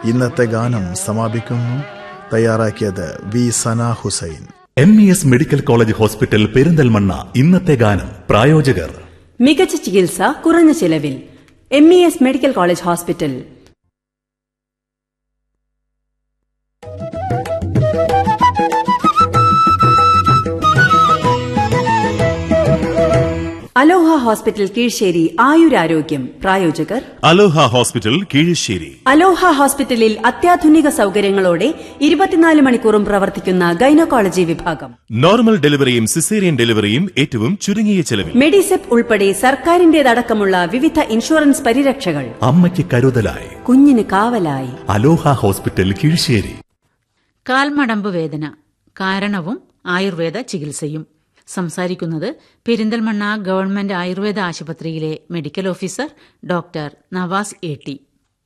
ഇന്നത്തെ ഗാനം സമാപിക്കുന്നു തയ്യാറാക്കിയത് V Sana Hussain M E S medical college hospital Perinthalmanna ഇന്നത്തെ ഗാനം പ്രായോജകർ മികച്ച ചികിത്സ കുറഞ്ഞ ചിലവിൽ M E S medical college hospital aloha hospital Keezhissery ആയുരാരോഗ്യം പ്രായോജകർ അലോഹ ഹോസ്പിറ്റൽ കീഴശ്ശേരി അലോഹ ഹോസ്പിറ്റലിൽ അത്യാധുനിക സൗകര്യങ്ങളോടെ ഇരുപത്തിനാല് മണിക്കൂറും പ്രവർത്തിക്കുന്ന ഗൈനക്കോളജി വിഭാഗം നോർമൽ ഡെലിവറിയും സിസേറിയൻ ഡെലിവറിയും ഏറ്റവും ചുരുങ്ങിയ ചെലവിൽ മെഡിസെപ് ഉൾപ്പെടെ സർക്കാരിന്റേതടക്കമുള്ള വിവിധ ഇൻഷുറൻസ് പരിരക്ഷകൾ അമ്മയ്ക്ക് കരുതലായി കുഞ്ഞിന് കാവലായി അലോഹ ഹോസ്പിറ്റൽ കീഴ്ശ്ശേരി കാൽമടമ്പ് വേദന കാരണവും ആയുർവേദ ചികിത്സയും സംസാരിക്കുന്നത് പെരിന്തൽമണ്ണ ഗവൺമെന്റ് ആയുർവേദ ആശുപത്രിയിലെ medical officer doctor Navas A T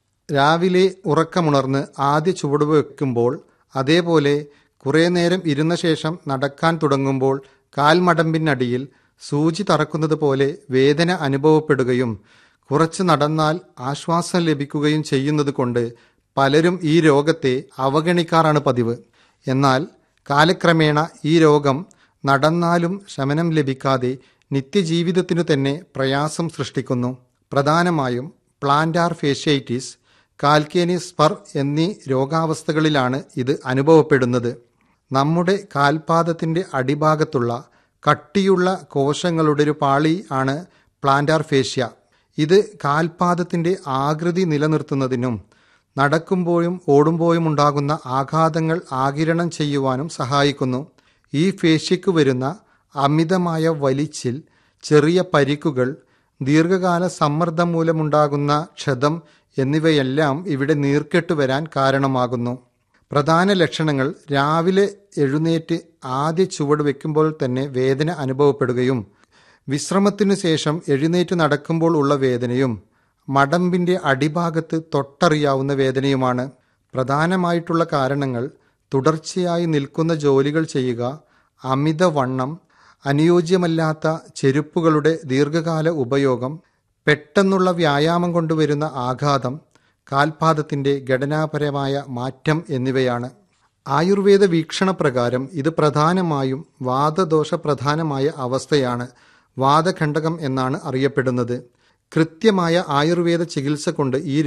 രാവിലെ ഉറക്കമുണർന്ന് ആദ്യ ചുവടുവെക്കുമ്പോൾ അതേപോലെ കുറേ നേരം ഇരുന്ന ശേഷം നടക്കാൻ തുടങ്ങുമ്പോൾ കാൽമടമ്പിനടിയിൽ സൂചി തറക്കുന്നത് പോലെ വേദന അനുഭവപ്പെടുകയും കുറച്ച് നടന്നാൽ ആശ്വാസം ലഭിക്കുകയും ചെയ്യുന്നത് കൊണ്ട് പലരും ഈ രോഗത്തെ അവഗണിക്കാറാണ് പതിവ് എന്നാൽ കാലക്രമേണ ഈ രോഗം നടന്നാലും ശമനം ലഭിക്കാതെ നിത്യജീവിതത്തിനു തന്നെ പ്രയാസം സൃഷ്ടിക്കുന്നു പ്രധാനമായും പ്ലാന്റാർ ഫേഷ്യൈറ്റിസ് കാൽക്കേനി സ്പർ എന്നീ രോഗാവസ്ഥകളിലാണ് ഇത് അനുഭവപ്പെടുന്നത് നമ്മുടെ കാൽപാദത്തിൻ്റെ അടിഭാഗത്തുള്ള കട്ടിയുള്ള കോശങ്ങളുടെ ഒരു പാളി ആണ് പ്ലാന്റാർ ഫേഷ്യ ഇത് കാൽപാദത്തിൻ്റെ ആകൃതി നിലനിർത്തുന്നതിനും നടക്കുമ്പോഴും ഓടുമ്പോഴും ഉണ്ടാകുന്ന ആഘാതങ്ങൾ ആകിരണം ചെയ്യുവാനും സഹായിക്കുന്നു ഈ ഫേഷ്യയ്ക്ക് വരുന്ന അമിതമായ വലിച്ചിൽ ചെറിയ പരിക്കുകൾ ദീർഘകാല സമ്മർദ്ദം മൂലമുണ്ടാകുന്ന ക്ഷതം എന്നിവയെല്ലാം ഇവിടെ നീർക്കെട്ട് വരാൻ കാരണമാകുന്നു പ്രധാന ലക്ഷണങ്ങൾ രാവിലെ എഴുന്നേറ്റ് ആദ്യ ചുവട് വെക്കുമ്പോൾ തന്നെ വേദന അനുഭവപ്പെടുകയും വിശ്രമത്തിനു ശേഷം എഴുന്നേറ്റ് നടക്കുമ്പോൾ ഉള്ള വേദനയും മടമ്പിൻ്റെ അടിഭാഗത്ത് തൊട്ടറിയാവുന്ന വേദനയുമാണ് പ്രധാനമായിട്ടുള്ള കാരണങ്ങൾ തുടർച്ചയായി നിൽക്കുന്ന ജോലികൾ ചെയ്യുക അമിതവണ്ണം അനുയോജ്യമല്ലാത്ത ചെരുപ്പുകളുടെ ദീർഘകാല ഉപയോഗം പെട്ടെന്നുള്ള വ്യായാമം കൊണ്ടുവരുന്ന ആഘാതം കാൽപാദത്തിൻ്റെ ഘടനാപരമായ മാറ്റം എന്നിവയാണ് ആയുർവേദ വീക്ഷണപ്രകാരം ഇത് പ്രധാനമായും വാദദോഷ പ്രധാനമായ അവസ്ഥയാണ് വാദഖണ്ഡകം എന്നാണ് അറിയപ്പെടുന്നത് കൃത്യമായ ആയുർവേദ ചികിത്സ കൊണ്ട് ഈ